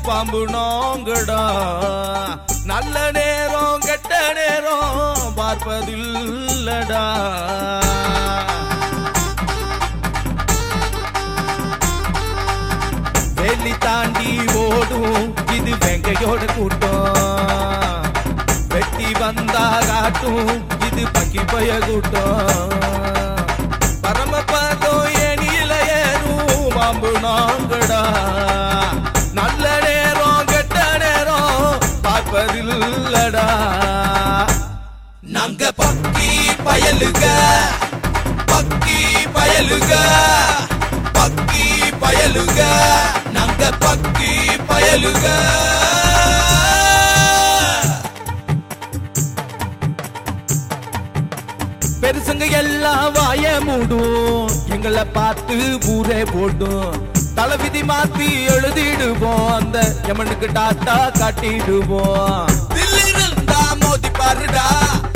பாம்பு நாங்கடா நல்ல நேரம் கெட்ட நேரம் பார்ப்பதில்லடா வேலி தாண்டி ஓடும் இது வெங்கையோட கூட்டம் வெட்டி வந்தா காட்டும் இது பக்கி பய கூட்டம் பரமபதம் ஏனியில ஏறும் பாம்பு நாங்கடா நல்ல நேரம் கெட்ட நேரம் பார்ப்பதில்லடா நாங்க பக்கி பயலுக பக்கி பயலுக பக்கி பயலுக நாங்க பக்கி பயலுக பெருசுங்க எல்லாம் வாய மூடும் எங்களை பார்த்து ஊரே போடும் தலைவிதி மாத்தி எழுதிடுவோம் அந்த எமனுக்கு டாட்டா காட்டிடுவோம் தில்லு இருந்தா மோதி பாருடா